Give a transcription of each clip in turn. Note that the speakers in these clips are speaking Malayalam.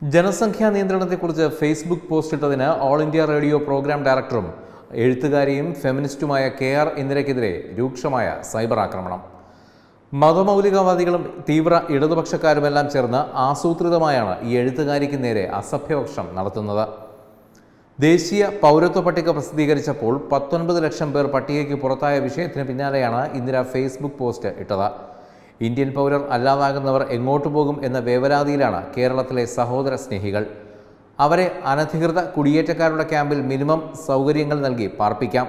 ജനസംഖ്യാ നിയന്ത്രണത്തെക്കുറിച്ച് ഫേസ്ബുക്ക് പോസ്റ്റ് ഇട്ടതിന് ഓൾ ഇന്ത്യ റേഡിയോ പ്രോഗ്രാം ഡയറക്ടറും എഴുത്തുകാരിയും ഫെമിനിസ്റ്റുമായ കെ ആർ ഇന്ദിരയ്ക്കെതിരെ രൂക്ഷമായ സൈബർ ആക്രമണം മതമൗലികവാദികളും തീവ്ര ഇടതുപക്ഷക്കാരുമെല്ലാം ചേർന്ന് ആസൂത്രിതമായാണ് ഈ എഴുത്തുകാരിക്ക് നേരെ അസഭ്യപക്ഷം നടത്തുന്നത് ദേശീയ പൗരത്വ പട്ടിക പ്രസിദ്ധീകരിച്ചപ്പോൾ പത്തൊൻപത് ലക്ഷം പേർ പട്ടികയ്ക്ക് പുറത്തായ വിഷയത്തിന് പിന്നാലെയാണ് ഇന്ദിര ഫേസ്ബുക്ക് പോസ്റ്റ് ഇട്ടത് ഇന്ത്യൻ പൗരർ അല്ലാതാകുന്നവർ എങ്ങോട്ട് പോകും എന്ന വേവലാതിയിലാണ് കേരളത്തിലെ സഹോദര സ്നേഹികൾ അവരെ അനധികൃത കുടിയേറ്റക്കാരുടെ ക്യാമ്പിൽ മിനിമം സൗകര്യങ്ങൾ നൽകി പാർപ്പിക്കാം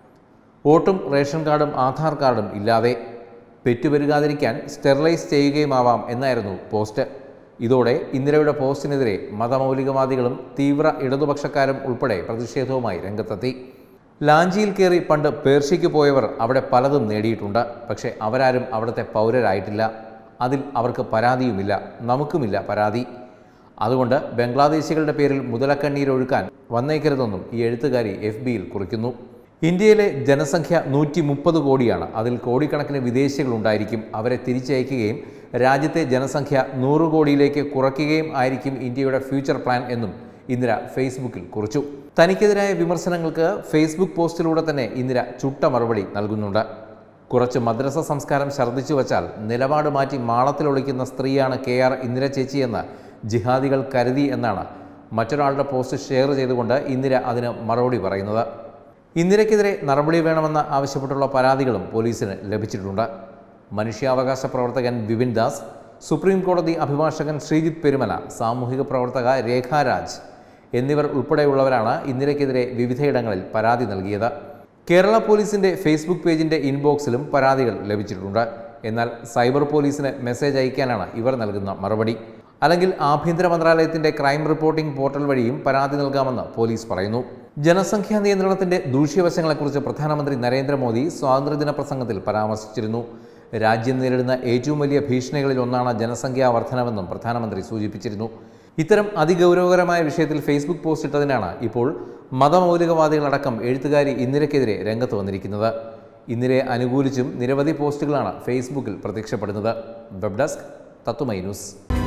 വോട്ടും റേഷൻ കാർഡും ആധാർ കാർഡും ഇല്ലാതെ പെറ്റുപെരുകാതിരിക്കാൻ സ്റ്റെറിലൈസ് ചെയ്യുകയുമാവാം എന്നായിരുന്നു പോസ്റ്റ് ഇതോടെ ഇന്ദിരയുടെ പോസ്റ്റിനെതിരെ മതമൗലികവാദികളും തീവ്ര ഇടതുപക്ഷക്കാരും ഉൾപ്പെടെ പ്രതിഷേധവുമായി രംഗത്തെത്തി ലാഞ്ചിയിൽ കയറി പണ്ട് പേർഷ്യയ്ക്ക് പോയവർ അവിടെ പലതും നേടിയിട്ടുണ്ട് പക്ഷേ അവരാരും അവിടുത്തെ പൗരരായിട്ടില്ല അതിൽ അവർക്ക് പരാതിയുമില്ല നമുക്കുമില്ല പരാതി അതുകൊണ്ട് ബംഗ്ലാദേശികളുടെ പേരിൽ മുതലക്കണ്ണീരൊഴുക്കാൻ വന്നേക്കരുതെന്നും ഈ എഴുത്തുകാരി എഫ് ബിയിൽ കുറിക്കുന്നു ഇന്ത്യയിലെ ജനസംഖ്യ നൂറ്റി മുപ്പത് കോടിയാണ് അതിൽ കോടിക്കണക്കിന് വിദേശികളുണ്ടായിരിക്കും അവരെ തിരിച്ചയക്കുകയും രാജ്യത്തെ ജനസംഖ്യ നൂറ് കോടിയിലേക്ക് കുറയ്ക്കുകയും ആയിരിക്കും ഇന്ത്യയുടെ ഫ്യൂച്ചർ പ്ലാൻ എന്നും ഇന്ദിര ഫേസ്ബുക്കിൽ കുറിച്ചു തനിക്കെതിരായ വിമർശനങ്ങൾക്ക് ഫേസ്ബുക്ക് പോസ്റ്റിലൂടെ തന്നെ ഇന്ദിര ചുട്ട മറുപടി നൽകുന്നുണ്ട് കുറച്ച് മദ്രസ സംസ്കാരം ഛർദ്ദിച്ചു വച്ചാൽ നിലപാട് മാറ്റി മാളത്തിലൊളിക്കുന്ന സ്ത്രീയാണ് കെ ആർ ഇന്ദിര ചേച്ചിയെന്ന് ജിഹാദികൾ കരുതി എന്നാണ് മറ്റൊരാളുടെ പോസ്റ്റ് ഷെയർ ചെയ്തുകൊണ്ട് ഇന്ദിര അതിന് മറുപടി പറയുന്നത് ഇന്ദിരയ്ക്കെതിരെ നടപടി വേണമെന്ന് ആവശ്യപ്പെട്ടുള്ള പരാതികളും പോലീസിന് ലഭിച്ചിട്ടുണ്ട് മനുഷ്യാവകാശ പ്രവർത്തകൻ ബിപിൻ ദാസ് സുപ്രീം കോടതി അഭിഭാഷകൻ ശ്രീജിത്ത് പെരുമല സാമൂഹിക പ്രവർത്തക രേഖാരാജ് എന്നിവർ ഉൾപ്പെടെയുള്ളവരാണ് ഇന്ദിരയ്ക്കെതിരെ വിവിധയിടങ്ങളിൽ പരാതി നൽകിയത് കേരള പോലീസിന്റെ ഫേസ്ബുക്ക് പേജിന്റെ ഇൻബോക്സിലും പരാതികൾ ലഭിച്ചിട്ടുണ്ട് എന്നാൽ സൈബർ പോലീസിന് മെസ്സേജ് അയക്കാനാണ് ഇവർ നൽകുന്ന മറുപടി അല്ലെങ്കിൽ ആഭ്യന്തര മന്ത്രാലയത്തിന്റെ ക്രൈം റിപ്പോർട്ടിംഗ് പോർട്ടൽ വഴിയും പരാതി നൽകാമെന്ന് പോലീസ് പറയുന്നു ജനസംഖ്യാ നിയന്ത്രണത്തിന്റെ ദൂഷ്യവശങ്ങളെക്കുറിച്ച് പ്രധാനമന്ത്രി നരേന്ദ്രമോദി സ്വാതന്ത്ര്യദിന പ്രസംഗത്തിൽ പരാമർശിച്ചിരുന്നു രാജ്യം നേരിടുന്ന ഏറ്റവും വലിയ ഭീഷണികളിൽ ഒന്നാണ് ജനസംഖ്യാ വർധനവെന്നും പ്രധാനമന്ത്രി സൂചിപ്പിച്ചിരുന്നു ഇത്തരം അതിഗൗരവകരമായ വിഷയത്തിൽ ഫേസ്ബുക്ക് പോസ്റ്റ് ഇട്ടതിനാണ് ഇപ്പോൾ മതമൗലികവാദികളടക്കം എഴുത്തുകാരി ഇന്ദിരയ്ക്കെതിരെ രംഗത്ത് വന്നിരിക്കുന്നത് ഇന്ദിരയെ അനുകൂലിച്ചും നിരവധി പോസ്റ്റുകളാണ് ഫേസ്ബുക്കിൽ പ്രത്യക്ഷപ്പെടുന്നത് വെബ് ഡെസ്ക് തത്തുമൈ ന്യൂസ്